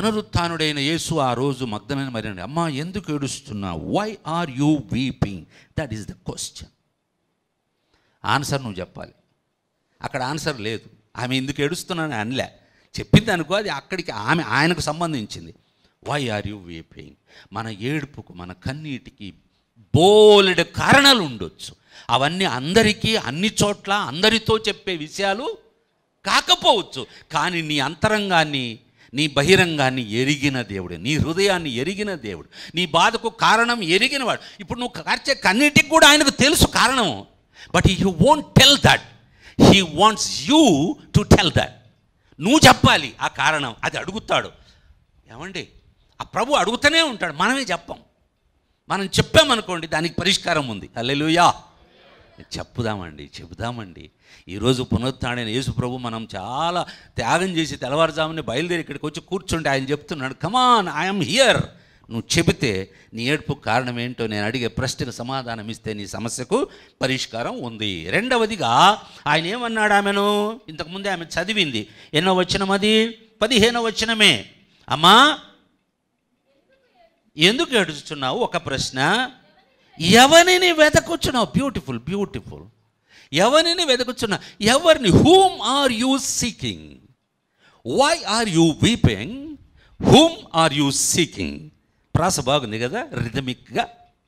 పునరుత్డైన యేసు ఆ రోజు మగ్ధమైన మరి అమ్మా ఎందుకు ఏడుస్తున్నావు why are you weeping that is the question answer నువ్వు చెప్పాలి అక్కడ ఆన్సర్ లేదు ఆమె ఎందుకు ఏడుస్తున్నాను అనలే చెప్పింది అనుకో అది అక్కడికి ఆమె ఆయనకు సంబంధించింది వై ఆర్ యూ వీపింగ్ మన ఏడుపుకు మన కన్నీటికి బోలెడు కారణాలు ఉండొచ్చు అవన్నీ అందరికీ అన్ని చోట్ల అందరితో చెప్పే విషయాలు కాకపోవచ్చు కానీ నీ అంతరంగాన్ని నీ బహిరంగాన్ని ఎరిగిన దేవుడు నీ హృదయాన్ని ఎరిగిన దేవుడు నీ బాధకు కారణం ఎరిగినవాడు ఇప్పుడు నువ్వు కార్చే కన్నీటికి కూడా ఆయనకు తెలుసు కారణం but you won't tell that he wants you to tell that నువ్వు చెప్పాలి ఆ కారణం అది అడుగుతాడు ఏమండి ఆ ప్రభు అడుగుతూనే ఉంటాడు మనమే చెప్పం మనం చెప్పామనుకోండి దానికి పరిష్కారం ఉంది అల్లెలుయా చెప్పుదామండి చెబుదామండి ఈరోజు పునరుత్డైన యేసు ప్రభు మనం చాలా త్యాగం చేసి తెల్లవారుజామునే బయలుదేరి ఇక్కడికి వచ్చి కూర్చుంటే ఆయన చెప్తున్నాడు కమాన్ ఐఎమ్ హియర్ నువ్వు చెబితే నీ ఏడుపు కారణం ఏంటో నేను అడిగే ప్రశ్నకు సమాధానం ఇస్తే నీ సమస్యకు పరిష్కారం ఉంది రెండవదిగా ఆయన ఏమన్నాడు ఆమెను ఇంతకుముందే ఆమె చదివింది ఎన్నో వచ్చినం అది పదిహేనో వచ్చినమే అమ్మా ఎందుకు ఏడుస్తున్నావు ఒక ప్రశ్న ఎవరిని వెతకుచున్నావు బ్యూటిఫుల్ బ్యూటిఫుల్ ఎవరిని వెతకుచున్నావు ఎవరిని whom are you seeking why are you weeping whom are you seeking ప్రాస బాగుంది కదా రిథమిక్గా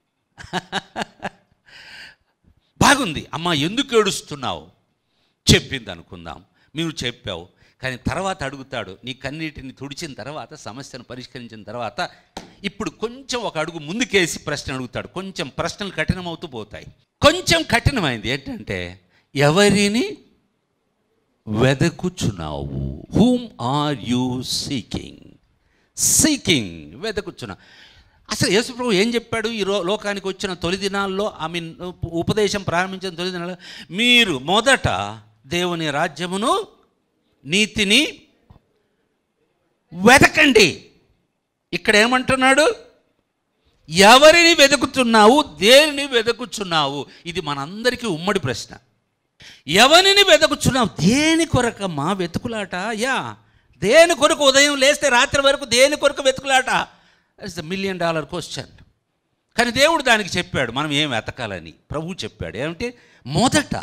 బాగుంది అమ్మ ఎందుకు ఏడుస్తున్నావు చెప్పింది అనుకుందాం మీరు చెప్పావు కానీ తర్వాత అడుగుతాడు నీ కన్నీటిని తుడిచిన తర్వాత సమస్యను పరిష్కరించిన తర్వాత ఇప్పుడు కొంచెం ఒక అడుగు ముందుకేసి ప్రశ్న అడుగుతాడు కొంచెం ప్రశ్నలు కఠినమవుతూ పోతాయి కొంచెం కఠినమైంది ఏంటంటే ఎవరిని వెదకుచున్నావు whom are you seeking seeking వెదకుచున్నా అసలు యేసుప్రభు ఏం చెప్పాడు ఈ రో లోకానికి వచ్చిన తొలి దినాల్లో ఐ మీన్ ఉపదేశం ప్రారంభించిన తొలి దినాల్లో మీరు మొదట దేవుని రాజ్యమును నీతిని వెతకండి ఇక్కడ ఏమంటున్నాడు ఎవరిని వెతుకుతున్నావు దేనిని వెతుకుచున్నావు ఇది మనందరికీ ఉమ్మడి ప్రశ్న ఎవరిని వెతుకుచున్నావు దేని కొరకమ్మా వెతుకులాట యా దేని కొరకు ఉదయం లేస్తే రాత్రి వరకు దేని కొరకు వెతుకులాట it's the million dollar question కానీ దేవుడు దానికి చెప్పాడు మనం ఏం వెతకాలని ప్రభు చెప్పాడు ఏమంటే మొదట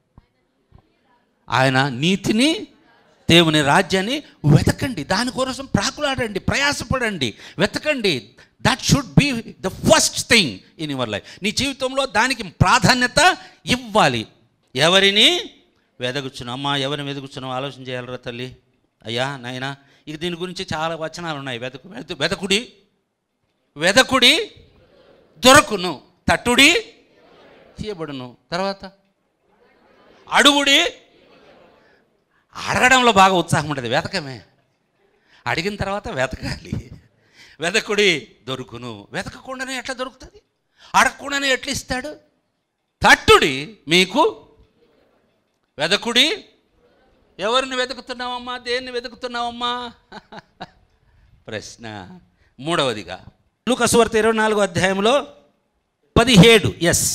ఆయన నీతిని దేవుని రాజ్యాన్ని వెతకండి దానికోసం ప్రాకులాడండి ప్రయాసపడండి వెతకండి that should be the first thing in your life నీ జీవితంలో దానికి ప్రాధాన్యత ఇవ్వాలి ఎవరిని వెదగుచ్చున్నావు అమ్మా ఎవరిని వెదగుచ్చున్నావు ఆలోచన చేయాలరా తల్లి అయ్యా నాయనా ఇక దీని గురించి చాలా వచనాలు ఉన్నాయి వెదకు వెద వెదకుడి వెదకుడి దొరకును తట్టుడి తీయబడును తర్వాత అడుగుడి అడగడంలో బాగా ఉత్సాహం ఉంటుంది వెతకమే అడిగిన తర్వాత వెతకాలి వెతకుడి దొరుకును వెతకకుండానే ఎట్లా దొరుకుతుంది అడగకుండానే ఎట్లా ఇస్తాడు తట్టుడి మీకు వెదకుడి ఎవరిని వెతుకుతున్నావమ్మా దేన్ని వెతుకుతున్నావమ్మా ప్రశ్న మూడవదిగా లూకసువార్త ఇరవై నాలుగో అధ్యాయంలో పదిహేడు ఎస్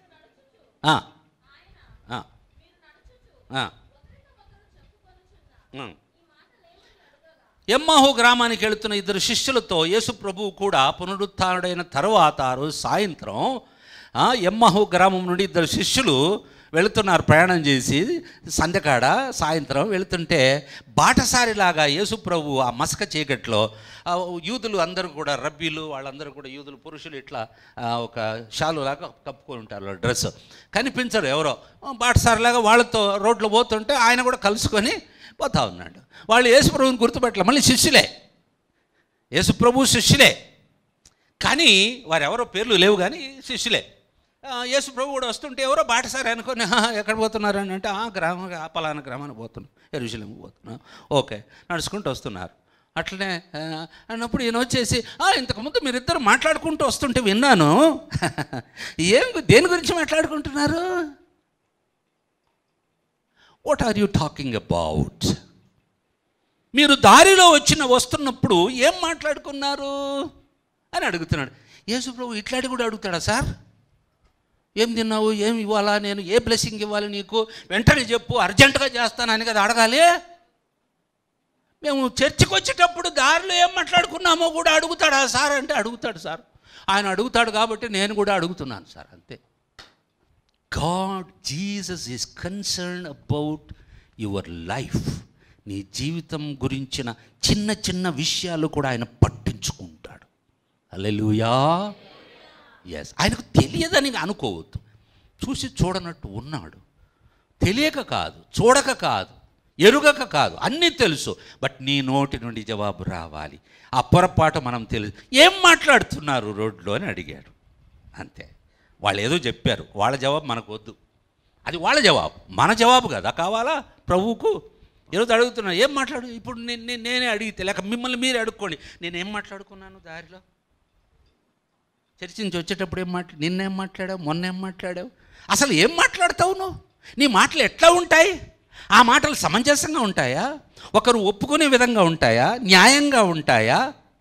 ఎమ్మాహు గ్రామానికి వెళుతున్న ఇద్దరు శిష్యులతో యేసు ప్రభువు కూడా పునరుత్డైన తర్వాత ఆ రోజు సాయంత్రం ఆ, ఎమ్మాహు గ్రామం నుండి ఇద్దరు శిష్యులు వెళుతున్నారు ప్రయాణం చేసి సంధ్యకాడ సాయంత్రం వెళుతుంటే బాటసారిలాగా యేసు ప్రభు ఆ మసక చీకట్లో ఆ, యూదులు అందరూ కూడా రబ్బీలు వాళ్ళందరూ కూడా యూదులు పురుషులు ఇట్లా ఆ, ఒక షాలు లాగా కప్పుకొని ఉంటారు వాళ్ళ డ్రెస్ కనిపించరు ఎవరో ఆ, బాటసారిలాగా వాళ్ళతో రోడ్లో పోతుంటే ఆయన కూడా కలుసుకొని పోతా ఉన్నాడు వాళ్ళు యేసుప్రభుని గుర్తుపెట్టలే మళ్ళీ శిష్యులే యేసుప్రభు శిష్యులే కానీ వారు ఎవరో పేర్లు లేవు కానీ శిష్యులే ఆ, యేసు ప్రభు కూడా వస్తుంటే ఎవరో బాటసారి అనుకొని "ఆ, ఎక్కడ పోతున్నారు అని అంటే ఆ గ్రామం ఆ పలానా గ్రామానికి పోతున్నాం ఎరుశలేం పోతున్నాం ఓకే నడుచుకుంటూ వస్తున్నారు అట్లనే ఆ, అన్నప్పుడు ఈయన వచ్చేసి "ఆ, ఇంతకుముందు మీరిద్దరు మాట్లాడుకుంటూ వస్తుంటే విన్నాను ఏం దేని గురించి మాట్లాడుకుంటున్నారు what are you talking about మీరు దారిలో వచ్చిన వస్తున్నప్పుడు ఏం మాట్లాడుకున్నారు అని అడుగుతున్నాడు యేసు ప్రభు ఇట్లాంటి కూడా అడుగుతాడా సార్ ఏం తిన్నావు ఏం ఇవ్వాలా నేను ఏ బ్లెస్సింగ్ ఇవ్వాలి నీకు వెంటనే చెప్పు అర్జెంటుగా చేస్తానని కదా అడగాలి మేము చర్చికి వచ్చేటప్పుడు దారిలో ఏం మాట్లాడుకున్నామో కూడా అడుగుతాడా సార్ అంటే అడుగుతాడు సార్ ఆయన అడుగుతాడు కాబట్టి నేను కూడా అడుగుతున్నాను సార్ అంతే God Jesus is concern about your life నీ జీవితం గురించిన చిన్న చిన్న విషయాలు కూడా ఆయన పట్టించుకుంటాడు అల్లెలుయా ఎస్ ఆయనకు తెలియదని అనుకోవద్దు చూసి చూడనట్టు ఉన్నాడు తెలియక కాదు చూడక కాదు ఎరుగక కాదు అన్నీ తెలుసు బట్ నీ నోటి నుండి జవాబు రావాలి ఆ పొరపాటు మనం తెలుసు ఏం మాట్లాడుతున్నారు రోడ్లో అని అడిగాడు అంతే వాళ్ళు ఏదో చెప్పారు వాళ్ళ జవాబు మనకు వద్దు అది వాళ్ళ జవాబు మన జవాబు కదా కావాలా ప్రభువుకు ఈరోజు అడుగుతున్నా ఏం మాట్లాడు ఇప్పుడు నేను నేను- నేనే అడిగితే లేక మిమ్మల్ని మీరే అడుక్కోండి నేను ఏం మాట్లాడుకున్నాను దారిలో చర్చి నుంచి వచ్చేటప్పుడు ఏం మాట్లా నిన్నేం మాట్లాడావు మొన్న ఏం మాట్లాడావు అసలు ఏం మాట్లాడతావు నువ్వు నీ మాటలు ఎట్లా ఉంటాయి ఆ మాటలు సమంజసంగా ఉంటాయా ఒకరు ఒప్పుకునే విధంగా ఉంటాయా న్యాయంగా ఉంటాయా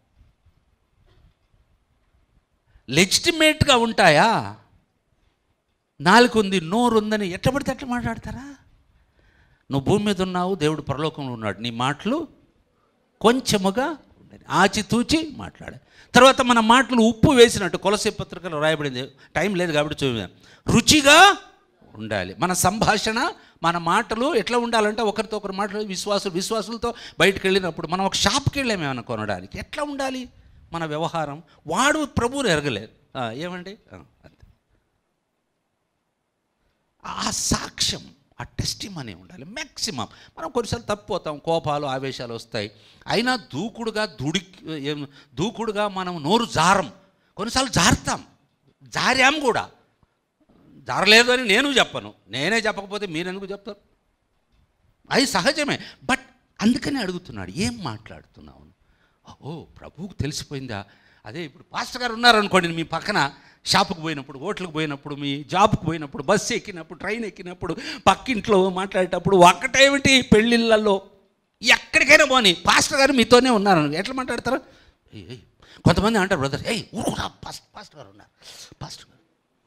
లెజిటిమేట్గా ఉంటాయా నాలుగుంది నోరు ఉందని ఎట్లా పడితే అట్లా మాట్లాడతారా నువ్వు భూమి మీద ఉన్నావు దేవుడు పరలోకంలో ఉన్నాడు నీ మాటలు కొంచెముగా ఉండాలి ఆచితూచి మాట్లాడాలి తర్వాత మన మాటలు ఉప్పు వేసినట్టు కొలసే పత్రికలో రాయబడింది టైం లేదు కాబట్టి చూద్దాం రుచిగా ఉండాలి మన సంభాషణ మన మాటలు ఎట్లా ఉండాలంటే ఒకరితో ఒకరు మాటలు విశ్వాసులు విశ్వాసులతో బయటకు వెళ్ళినప్పుడు మనం ఒక షాప్కి వెళ్ళాము ఏమైనా కొనడానికి ఎట్లా ఉండాలి మన వ్యవహారం వాడు ప్రభువుని ఎరగలేదు ఆ, ఏమండి ఆ, అంతే ఆ సాక్ష్యం ఆ టెస్టిమనీ ఉండాలి మ్యాక్సిమం మనం కొన్నిసార్లు తప్పిపోతాం కోపాలు ఆవేశాలు వస్తాయి అయినా దూకుడుగా దుడి ఏం దూకుడుగా మనం నోరు జారం కొన్నిసార్లు జారుతాం జారాం కూడా జారలేదు అని నేను చెప్పను నేనే చెప్పకపోతే మీరు ఎందుకు చెప్తారు అది సహజమే బట్ అందుకని అడుగుతున్నాడు ఏం మాట్లాడుతున్నావు ఓ ప్రభువుకు తెలిసిపోయిందా అదే ఇప్పుడు పాస్టర్ గారు ఉన్నారనుకోండి మీ పక్కన షాపుకు పోయినప్పుడు హోటల్కి పోయినప్పుడు మీ జాబ్కి పోయినప్పుడు బస్సు ఎక్కినప్పుడు ట్రైన్ ఎక్కినప్పుడు పక్కింట్లో మాట్లాడేటప్పుడు ఒక్కటేమిటి పెళ్ళిళ్ళల్లో ఎక్కడికైనా పోని పాస్టర్ గారు మీతోనే ఉన్నారు ఎట్లా మాట్లాడతారు ఏయ్, ఏయ్. కొంతమంది అంటారు బ్రదర్ ఏయ్ ఊరుకురా పాస్ట్ పాస్టర్ గారు ఉన్నారు పాస్టర్ గారు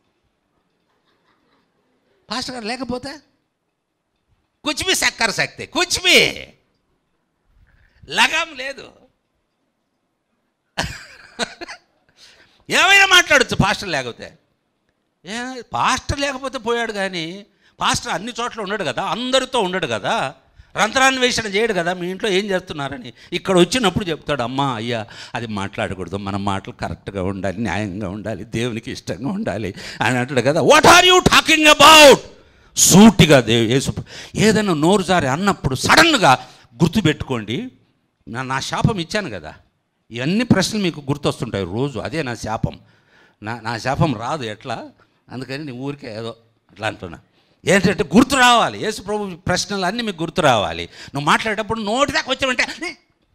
పాస్టర్ గారు లేకపోతే కుచ్బి సక్కర సక్తే కుచ్బి లగాం లేదు ఏమైనా మాట్లాడచ్చు పాస్టర్ లేకపోతే ఏ పాస్టర్ లేకపోతే పోయాడు కానీ పాస్టర్ అన్ని చోట్ల ఉండడు కదా అందరితో ఉండడు కదా రంధ్రాన్వేషణ చేయడు కదా మీ ఇంట్లో ఏం చేస్తున్నారని ఇక్కడ వచ్చినప్పుడు చెప్తాడు అమ్మా అయ్యా అది మాట్లాడకూడదు మన మాటలు కరెక్ట్గా ఉండాలి న్యాయంగా ఉండాలి దేవునికి ఇష్టంగా ఉండాలి అని అంటాడు కదా what are you talking about సూటిగా దేవు యేసు ఏదైనా నోరు జారి అన్నప్పుడు సడన్గా గుర్తుపెట్టుకోండి నా నా శాపం ఇచ్చాను కదా ఇవన్నీ ప్రశ్నలు మీకు గుర్తొస్తుంటాయి రోజు అదే నా శాపం నా నా శాపం రాదు ఎట్లా అందుకని నీ ఊరికే ఏదో అట్లా అంటున్నా ఏంటంటే గుర్తు రావాలి యేసు ప్రభు ప్రశ్నలు అన్నీ మీకు గుర్తు రావాలి నువ్వు మాట్లాడేటప్పుడు నోటి దాకా వచ్చావంటే "ఏ?"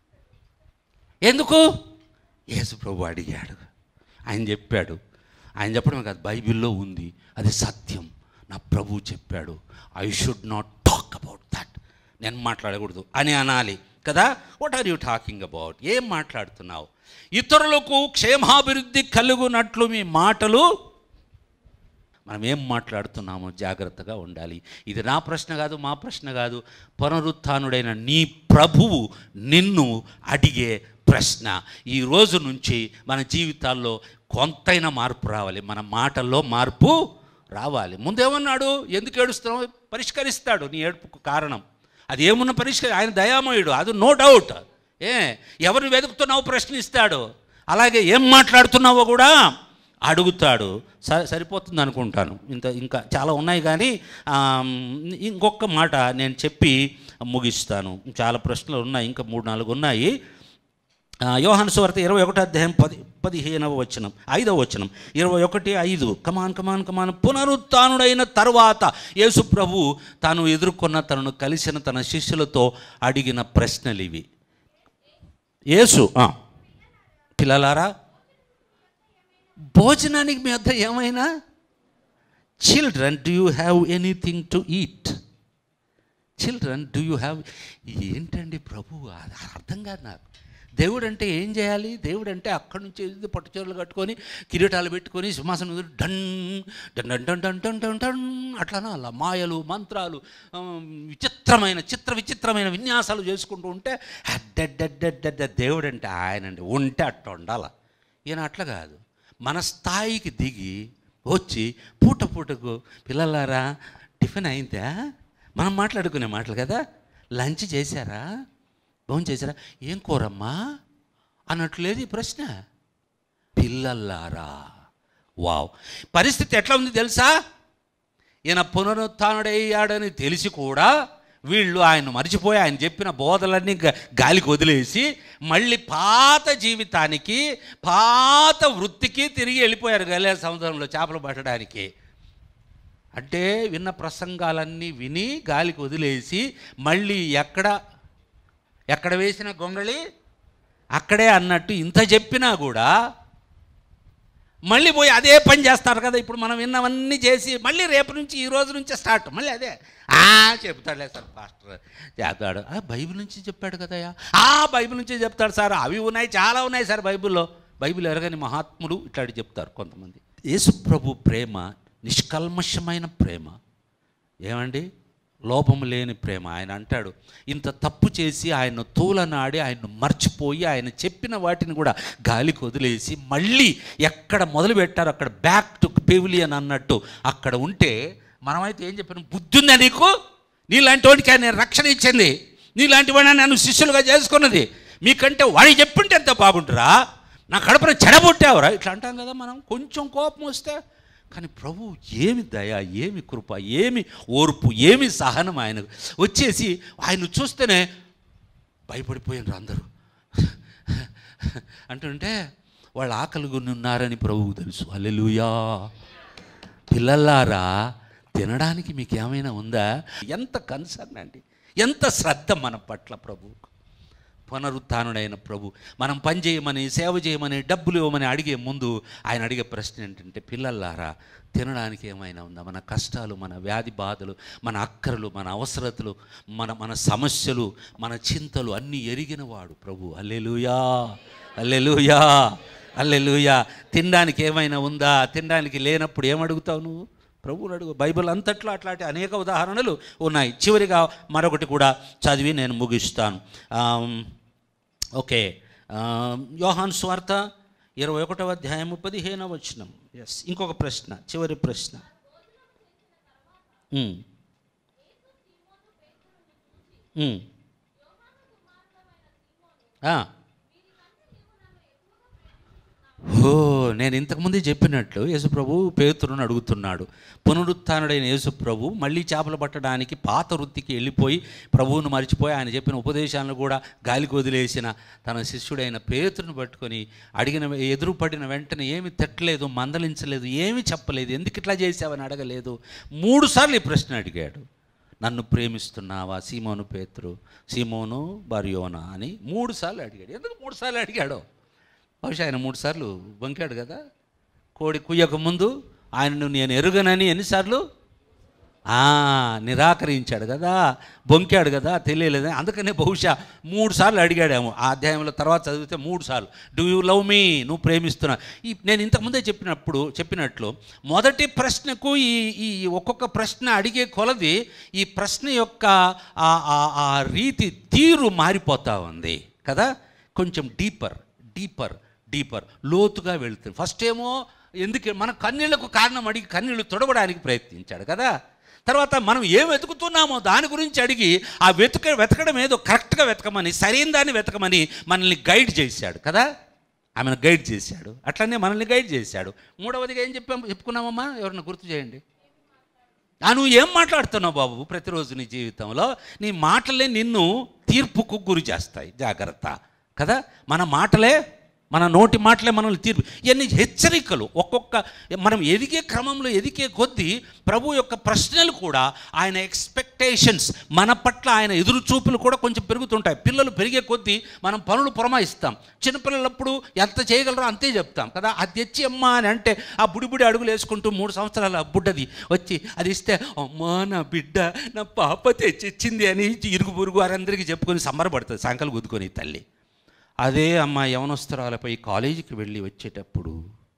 ఎందుకు యేసు ప్రభు అడిగాడు ఆయన చెప్పాడు ఆయన చెప్పడమే కాదు బైబిల్లో ఉంది అది సత్యం నా ప్రభు చెప్పాడు I should not talk about that నేను మాట్లాడకూడదు అని అనాలి కదా what are you talking about ఏం మాట్లాడుతున్నావు ఇతరులకు క్షేమాభివృద్ధి కలుగునట్లు మీ మాటలు మనం ఏం మాట్లాడుతున్నామో జాగ్రత్తగా ఉండాలి ఇది నా ప్రశ్న కాదు మా ప్రశ్న కాదు పునరుత్నుడైన నీ ప్రభువు నిన్ను అడిగే ప్రశ్న ఈ రోజు నుంచి మన జీవితాల్లో కొంతైనా మార్పు రావాలి మన మాటల్లో మార్పు రావాలి ముందేమన్నాడు ఎందుకు ఏడుస్తున్నావు పరిష్కరిస్తాడు నీ ఏడుపుకు కారణం అది ఏమున్న పరిష్కరి ఆయన దయామయుడు అది నో డౌట్ ఏ ఎవరిని వెతుకుతున్నావు ప్రశ్నిస్తాడు అలాగే ఏం మాట్లాడుతున్నావో కూడా అడుగుతాడు స సరిపోతుంది అనుకుంటాను ఇంత ఇంకా చాలా ఉన్నాయి కానీ ఆమ్, ఇంకొక మాట నేను చెప్పి ముగిస్తాను చాలా ప్రశ్నలు ఉన్నాయి ఇంకా మూడు నాలుగు ఉన్నాయి ఆ, యోహాను సువార్త ఇరవై ఒకటో అధ్యాయం పది పదిహేనవ వచనం ఐదవ వచనం ఇరవై ఒకటి ఐదు కమాన్ కమాన్ కమాన్ పునరుత్నుడైన తర్వాత యేసు ప్రభు తాను ఎదుర్కొన్న తనను కలిసిన తన శిష్యులతో అడిగిన ప్రశ్నలు ఇవి యేసు ఆ, పిల్లలారా భోజనానికి మీ వద్ద ఏమైనా children do you have anything to eat children do you have ఏంటండి ప్రభు అది అర్థం కాదు నాకు దేవుడు అంటే ఏం చేయాలి దేవుడు అంటే అక్కడి నుంచి ఏదో పట్టుచీరలు కట్టుకొని కిరీటాలు పెట్టుకొని సింహాసనం మీద డన్ డన్ డన్ డన్ డన్ డన్ డన్ డన్ అట్లానా అలా మాయలు మంత్రాలు ఆ, విచిత్ర చిత్రమైన చిత్ర విచిత్రమైన విన్యాసాలు చేసుకుంటూ ఉంటే అడ్డడ్డడ్డడ్డ దేవుడు అంటే ఆయనండి ఉంటే అట్ట ఉండాల ఈయన అట్లా కాదు మన స్థాయికి దిగి వచ్చి పూట పూటకు పిల్లలారా టిఫిన్ అయిందా మనం మాట్లాడుకునే మాటలు కదా లంచ్ చేశారా భోజనం చేశారా ఏం కూరమ్మా అన్నట్లు లేదు ఈ ప్రశ్న పిల్లల్లారా వావ్ పరిస్థితి ఎట్లా ఉంది తెలుసా ఈయన పునరుత్డయ్యాడని తెలిసి కూడా వీళ్ళు ఆయన మర్చిపోయి ఆయన చెప్పిన బోధలన్నీ గ- గాలికి వదిలేసి మళ్ళీ పాత జీవితానికి పాత వృత్తికి తిరిగి వెళ్ళిపోయారు గలే సముద్రంలో చేపలు పట్టడానికి అంటే విన్న ప్రసంగాలన్నీ విని గాలికి వదిలేసి మళ్ళీ ఎక్కడ ఎక్కడ వేసిన గొంగళి అక్కడే అన్నట్టు ఇంత చెప్పినా కూడా మళ్ళీ పోయి అదే పని చేస్తారు కదా ఇప్పుడు మనం విన్నవన్నీ చేసి మళ్ళీ రేపు నుంచి ఈ రోజు నుంచే స్టార్ట్ మళ్ళీ అదే ఆ చెప్తాడులే సార్ పాస్టర్ చెప్తాడు ఆ బైబిల్ నుంచి చెప్పాడు కదయ్యా ఆ బైబిల్ నుంచే చెప్తాడు సార్ అవి ఉన్నాయి చాలా ఉన్నాయి సార్ బైబిల్లో బైబిల్ ఎరగని మహాత్ములు ఇట్లాంటి చెప్తారు కొంతమంది యేసు ప్రభు ప్రేమ నిష్కల్మషమైన ప్రేమ ఏమండి లోపము లేని ప్రేమ ఆయన అంటాడు ఇంత తప్పు చేసి ఆయన తూలనాడి ఆయన్ను మర్చిపోయి ఆయన చెప్పిన వాటిని కూడా గాలికి వదిలేసి మళ్ళీ ఎక్కడ మొదలు పెట్టారో అక్కడ బ్యాక్ టు పెవిలియన్ అన్నట్టు అక్కడ ఉంటే మనమైతే ఏం చెప్పాను బుద్ధి ఉందా నీకు నీలాంటి వాడికి ఆయన రక్షణ ఇచ్చింది నీలాంటి వాడిని నన్ను శిష్యులుగా చేసుకున్నది మీకంటే వాడికి చెప్పుంటే ఎంత బాగుంటురా నా కడుపున చెడబుట్టావురా ఇట్లా అంటాం కదా మనం కొంచెం కోపం వస్తే కానీ ప్రభు ఏమి దయ ఏమి కృప ఏమి ఓర్పు ఏమి సహనం ఆయన వచ్చేసి ఆయన చూస్తేనే భయపడిపోయినారు అందరూ అంటుంటే వాళ్ళు ఆకలి కొని ఉన్నారని ప్రభువు తెలుసు అల్లెలుయా పిల్లలారా తినడానికి మీకు ఏమైనా ఉందా ఎంత కన్సర్న్ అండి ఎంత శ్రద్ధ మన పట్ల ప్రభు పునరుత్డైన ప్రభు మనం పని చేయమని సేవ చేయమని డబ్బులు ఇవ్వమని అడిగే ముందు ఆయన అడిగే ప్రశ్న ఏంటంటే పిల్లలారా తినడానికి ఏమైనా ఉందా మన కష్టాలు మన వ్యాధి బాధలు మన అక్కరలు మన అవసరతలు మన మన సమస్యలు మన చింతలు అన్నీ ఎరిగిన వాడు ప్రభు అల్లెలుయా అల్లెలుయా అల్లెలుయా తినడానికి ఏమైనా ఉందా తినడానికి లేనప్పుడు ఏమడుగుతావు నువ్వు ప్రభువుని అడుగు బైబిల్ అంతట్లో అట్లాంటి అనేక ఉదాహరణలు ఉన్నాయి చివరిగా మరొకటి కూడా చదివి నేను ముగిస్తాను ఆమ్, ఓకే ఆమ్, యోహాన్ స్వార్త ఇరవై ఒకటవ అధ్యాయము పదిహేనవ వచనం ఎస్ ఇంకొక ప్రశ్న చివరి ప్రశ్న ఉమ్. ఉమ్. ఆ. ఓ నేను ఇంతకుముందే చెప్పినట్లు యేసుప్రభు పేతురుని అడుగుతున్నాడు పునరుత్డైన యేసుప్రభు మళ్ళీ చేపలు పట్టడానికి పాత వృత్తికి వెళ్ళిపోయి ప్రభువును మర్చిపోయి ఆయన చెప్పిన ఉపదేశాలను కూడా గాలికి వదిలేసిన తన శిష్యుడైన పేతురుని పట్టుకొని అడిగిన ఎదురుపడిన వెంటనే ఏమి తిట్టలేదు మందలించలేదు ఏమి చెప్పలేదు ఎందుకు ఇట్లా చేసావని అడగలేదు మూడు సార్లు ఈ ప్రశ్న అడిగాడు నన్ను ప్రేమిస్తున్నావా సీమోను పేతురు సీమోను బరియోనా అని మూడు సార్లు అడిగాడు ఎందుకు మూడు సార్లు అడిగాడో బహుశా ఆయన మూడు సార్లు బొంకాడు కదా కోడి కుయ్యక ముందు ఆయనను నేను ఎరుగనని ఎన్నిసార్లు ఆ, నిరాకరించాడు కదా బొంకాడు కదా తెలియలేదు అందుకనే బహుశా మూడు సార్లు అడిగాడేమో ఆ అధ్యాయంలో తర్వాత చదివితే మూడు సార్లు డూ యూ లవ్ మీ నువ్వు ప్రేమిస్తున్నా ఈ నేను ఇంతకుముందే చెప్పినప్పుడు చెప్పినట్లు మొదటి ప్రశ్నకు ఈ ఈ ఒక్కొక్క ప్రశ్న అడిగే కొలది ఈ ప్రశ్న యొక్క ఆ- ఆ- ఆ రీతి తీరు మారిపోతూ ఉంది కదా కొంచెం డీపర్ డీపర్ డీపర్ లోతుగా వెళుతుంది ఫస్ట్ ఏమో ఎందుకు మన కన్నీళ్లకు కారణం అడిగి కన్నీళ్లు తొడవడానికి ప్రయత్నించాడు కదా తర్వాత మనం ఏం వెతుకుతున్నామో దాని గురించి అడిగి ఆ వెతుక వెతకడం ఏదో కరెక్ట్గా వెతకమని సరైన దాన్ని వెతకమని మనల్ని గైడ్ చేశాడు కదా ఆమెను గైడ్ చేశాడు అట్లనే మనల్ని గైడ్ చేశాడు మూడవదిగా ఏం చెప్పాం చెప్పుకున్నామమ్మా ఎవరిని గుర్తు చేయండి ఆ నువ్వు ఏం మాట్లాడుతున్నావు బాబు ప్రతిరోజు నీ జీవితంలో నీ మాటలే నిన్ను తీర్పుకు గురి చేస్తాయి జాగ్రత్త కదా మన మాటలే మన నోటి మాటలే మనల్ని తీర్పు ఇవన్నీ హెచ్చరికలు ఒక్కొక్క మనం ఎదిగే క్రమంలో ఎదిగే కొద్దీ ప్రభు యొక్క ప్రశ్నలు కూడా ఆయన ఎక్స్పెక్టేషన్స్ మన పట్ల ఆయన ఎదురు చూపులు కూడా కొంచెం పెరుగుతుంటాయి పిల్లలు పెరిగే కొద్దీ మనం పనులు పురమాయిస్తాం చిన్నపిల్లలప్పుడు ఎంత చేయగలరో అంతే చెప్తాం కదా అది తెచ్చి అమ్మా అని అంటే ఆ బుడిబుడి అడుగులు వేసుకుంటూ మూడు సంవత్సరాల బుడ్డది వచ్చి అది ఇస్తే అమ్మా నా బిడ్డ నా పాప తెచ్చిచ్చింది అని ఇరుగు పొరుగు వారందరికీ చెప్పుకొని సంబరపడుతుంది సంకలు గుద్దుకొని ఈ తల్లి అదే అమ్మ యవనస్తురాలపై కాలేజీకి వెళ్ళి వచ్చేటప్పుడు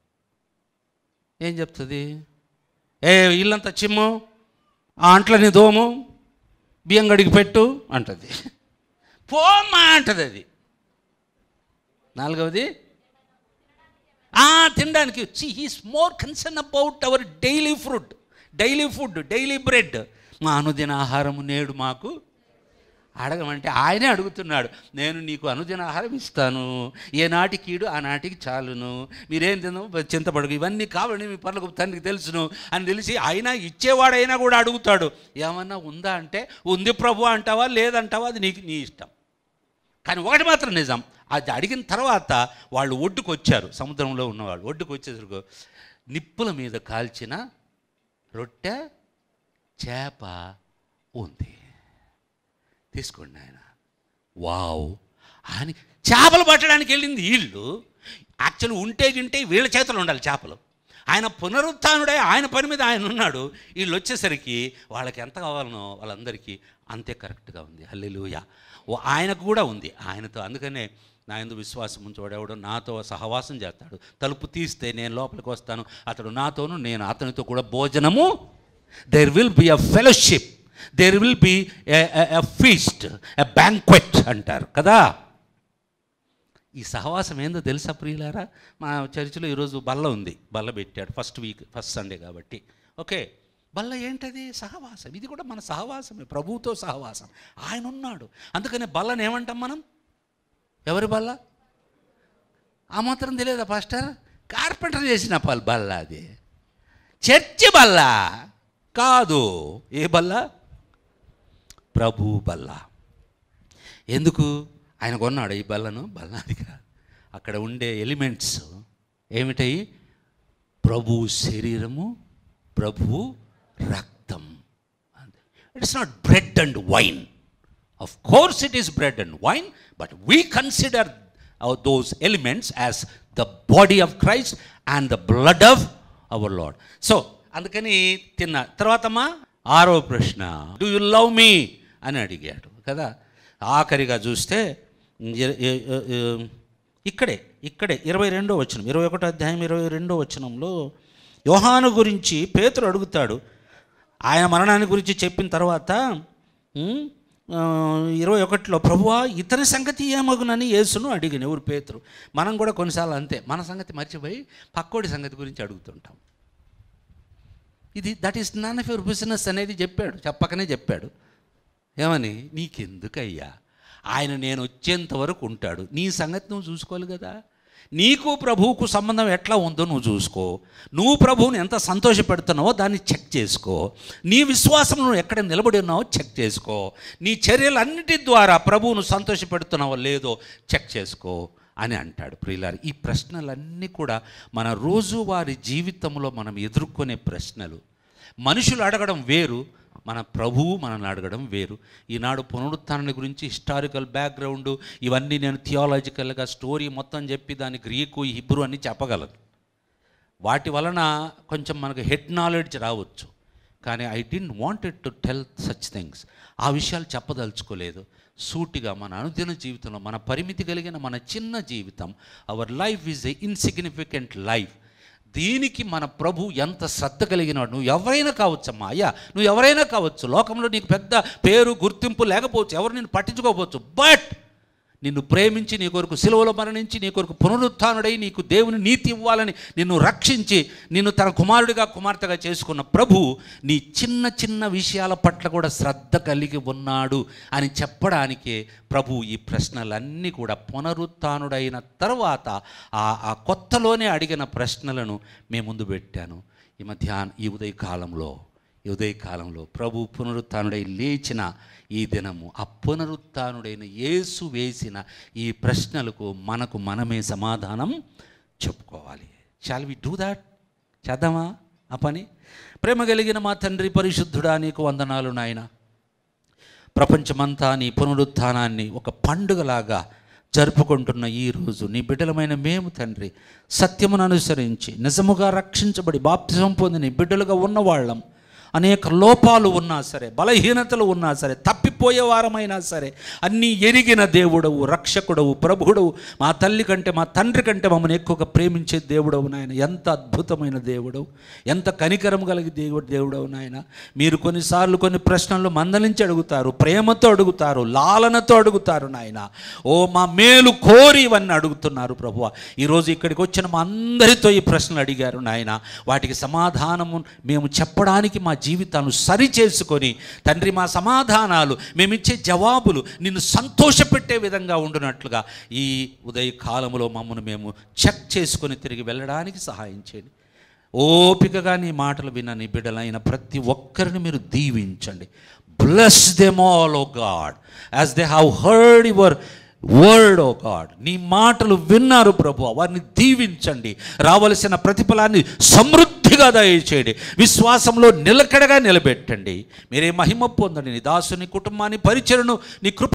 ఏం చెప్తుంది ఏ ఇల్లంతా చిమ్ము ఆ అంట్లని దోము బియ్యం గడికి పెట్టు అంటది పోమ్మా అంటది అది నాలుగవది ఆ, తినడానికి see he's more concern about our daily food daily food daily bread మా అనుదిన ఆహారము నేడు మాకు అడగమంటే ఆయనే అడుగుతున్నాడు నేను నీకు అనుదిన ఆహారం ఇస్తాను ఏ నాటి కీడు ఆ నాటికి చాలును మీరేం తినవు చింతపడకు ఇవన్నీ కావాలని మీ పనులకు తండ్రికి తెలుసును అని తెలిసి ఆయన ఇచ్చేవాడైనా కూడా అడుగుతాడు ఏమన్నా ఉందా అంటే ఉంది ప్రభు అంటావా లేదంటావా అది నీకు నీ ఇష్టం కానీ ఒకటి మాత్రం నిజం అది అడిగిన తర్వాత వాళ్ళు ఒడ్డుకు వచ్చారు సముద్రంలో ఉన్నవాళ్ళు ఒడ్డుకు వచ్చేసరికి నిప్పుల మీద కాల్చిన రొట్టె చేప ఉంది తీసుకోండి ఆయన వావ్ ఆయన చేపలు పట్టడానికి వెళ్ళింది వీళ్ళు యాక్చువల్ ఉంటే గింటే వీళ్ళ చేతులు ఉండాలి చేపలు ఆయన పునరుత్డై ఆయన పని మీద ఆయన ఉన్నాడు వీళ్ళు వచ్చేసరికి వాళ్ళకి ఎంత కావాలనో వాళ్ళందరికీ అంతే కరెక్ట్గా ఉంది హల్లెలూయ ఓ ఆయనకు కూడా ఉంది ఆయనతో అందుకనే నా ఎందు విశ్వాసం ఉంచేవాడెవడు నాతో సహవాసం చేస్తాడు తలుపు తీస్తే నేను లోపలికి వస్తాను అతడు నాతోను నేను అతనితో కూడా భోజనము there will be a fellowship there will be a feast a banquet అంటారు కదా ఈ సహవాసం ఏందో తెలుసా ప్రియులారా మా చర్చిలో ఈరోజు బల్ల ఉంది బల్ల పెట్టాడు ఫస్ట్ వీక్ ఫస్ట్ సండే కాబట్టి ఓకే బల్ల ఏంటది సహవాసం ఇది కూడా మన సహవాసమే ప్రభువుతో సహవాసం ఆయన ఉన్నాడు అందుకనే బల్లని ఏమంటాం మనం ఎవరి బల్ల ఆ మాత్రం తెలియదా పాస్టర్ కార్పెంటర్ చేసిన పల్ బల్ల అది చర్చి బల్ల కాదు ఏ బల్ల ప్రభు బల్ల ఎందుకు ఆయన కొన్నాడు ఈ బల్లను బల్లాది కాదు అక్కడ ఉండే ఎలిమెంట్స్ ఏమిటాయి ప్రభు శరీరము ప్రభు రక్తం it's not bread and wine of course it is bread and wine but we consider those elements as the body of Christ and the blood of our lord so అందుకని తిన్న తర్వాతమ్మా ఆరో ప్రశ్న డూ యు లవ్ మీ అని అడిగాడు కదా ఆఖరిగా చూస్తే ఇ- ఇ- ఇ- ఇక్కడే ఇక్కడే ఇరవై రెండో వచనం ఇరవై ఒకటో అధ్యాయం ఇరవై రెండో వచనంలో యోహాను గురించి పేతురు అడుగుతాడు ఆయన మరణాన్ని గురించి చెప్పిన తర్వాత ఉమ్, ఆ, ఇరవై ఒకటిలో ప్రభువా ఇతని సంగతి ఏమగునని యేసును అడిగిన ఎవరు పేతురు మనం కూడా కొన్నిసార్లు అంతే మన సంగతి మర్చిపోయి పక్కోడి సంగతి గురించి అడుగుతుంటాం ఇది that is none of your business అనేది చెప్పాడు చెప్పకనే చెప్పాడు ఏమని నీకెందుకయ్యా ఆయన నేను వచ్చేంత వరకు ఉంటాడు నీ సంగతి నువ్వు చూసుకోవాలి కదా నీకు ప్రభువుకు సంబంధం ఎట్లా ఉందో నువ్వు చూసుకో నువ్వు ప్రభువుని ఎంత సంతోషపెడుతున్నావో దాన్ని చెక్ చేసుకో నీ విశ్వాసం నువ్వు ఎక్కడ నిలబడి ఉన్నావో చెక్ చేసుకో నీ చర్యలన్నిటి ద్వారా ప్రభువును సంతోషపెడుతున్నావో లేదో చెక్ చేసుకో అని అంటాడు ప్రియులారి ఈ ప్రశ్నలన్నీ కూడా మన రోజువారి జీవితంలో మనం ఎదుర్కొనే ప్రశ్నలు మనుషులు అడగడం వేరు మన ప్రభువు మనల్ని అడగడం వేరు ఈనాడు పునరుత్థానాన్ని గురించి హిస్టారికల్ బ్యాక్గ్రౌండ్ ఇవన్నీ నేను థియాలజికల్గా స్టోరీ మొత్తం చెప్పి దాని గ్రీకు హిబ్రు అని చెప్పగలను వాటి వలన కొంచెం మనకు హెడ్ నాలెడ్జ్ రావచ్చు కానీ I didn't wanted to tell such things ఆ విషయాలు చెప్పదలుచుకోలేదు సూటిగా మన అనుదిన జీవితంలో మన పరిమితి కలిగిన మన చిన్న జీవితం our life is a insignificant life దీనికి మన ప్రభు ఎంత శ్రద్ధ కలిగినాడు నువ్వు ఎవరైనా కావచ్చమ్మా అయ్యా నువ్వు ఎవరైనా కావచ్చు లోకంలో నీకు పెద్ద పేరు గుర్తింపు లేకపోవచ్చు ఎవరు నేను పట్టించుకోకపోవచ్చు బట్ నిన్ను ప్రేమించి నీ కొరకు సిలువలో మరణించి నీ కొరకు పునరుత్థానుడై నీకు దేవుని నీతి ఇవ్వాలని నిన్ను రక్షించి నిన్ను తన కుమారుడిగా కుమార్తెగా చేసుకున్న ప్రభు నీ చిన్న చిన్న విషయాల పట్ల కూడా శ్రద్ధ కలిగి ఉన్నాడు అని చెప్పడానికే ప్రభు ఈ ప్రశ్నలన్నీ కూడా పునరుత్థానుడైన తర్వాత ఆ ఆ కొత్తలోనే అడిగిన ప్రశ్నలను మేము ముందు పెట్టాను ఈ మధ్యాహ్నం ఈ ఉదయకాలంలో ఈ ఉదయకాలంలో ప్రభు పునరుత్థానుడై లేచిన ఈ దినము ఆ పునరుత్థానుడైన యేసు వేసిన ఈ ప్రశ్నలకు మనకు మనమే సమాధానం చెప్పుకోవాలి షాల్ వి డూ దాట్ చేద్దామా ఆ పని ప్రేమ కలిగిన మా తండ్రి పరిశుద్ధుడా నీకు వందనాలు నాయన ప్రపంచమంతా నీ పునరుత్థానాన్ని ఒక పండుగలాగా జరుపుకుంటున్న ఈ రోజు నీ బిడ్డలమైన మేము తండ్రి సత్యమును అనుసరించి నిజముగా రక్షించబడి బాప్తిజం పొంది నీ బిడ్డలుగా ఉన్నవాళ్ళం అనేక లోపాలు ఉన్నా సరే బలహీనతలు ఉన్నా సరే తప్పిపోయే వారమైనా సరే అన్నీ ఎరిగిన దేవుడవు రక్షకుడవు ప్రభుడవు మా తల్లి కంటే మా తండ్రి కంటే మమ్మల్ని ఎక్కువగా ప్రేమించే దేవుడవు నాయన ఎంత అద్భుతమైన దేవుడవు ఎంత కనికరం కలిగి దేవుడు దేవుడవు నాయన మీరు కొన్నిసార్లు కొన్ని ప్రశ్నలు మందలించి అడుగుతారు ప్రేమతో అడుగుతారు లాలనతో అడుగుతారు నాయన ఓ మా మేలు కోరి ఇవన్నీ అడుగుతున్నారు ప్రభువ ఈరోజు ఇక్కడికి వచ్చిన మా అందరితో ఈ ప్రశ్నలు అడిగారు నాయన వాటికి సమాధానము మేము చెప్పడానికి మా జీవితాలను సరి చేసుకొని తండ్రి మా సమాధానాలు మేమిచ్చే జవాబులు నిన్ను సంతోషపెట్టే విధంగా ఉండునట్లుగా ఈ ఉదయ కాలంలో మమ్మల్ని మేము చెక్ చేసుకొని తిరిగి వెళ్ళడానికి సహాయం చేయండి ఓపికగా నీ మాటలు విన్న నీ బిడ్డలైన ప్రతి ఒక్కరిని మీరు దీవించండి bless them all O God as they have heard your word O God నీ మాటలు విన్నారు ప్రభు వారిని దీవించండి రావలసిన ప్రతిఫలాన్ని సమృద్ధిగా దయచేయండి విశ్వాసంలో నిలకడగా నిలబెట్టండి మీరే మహిమ పొందండి నీ దాసుని కుటుంబాన్ని పరిచయను నీ కృప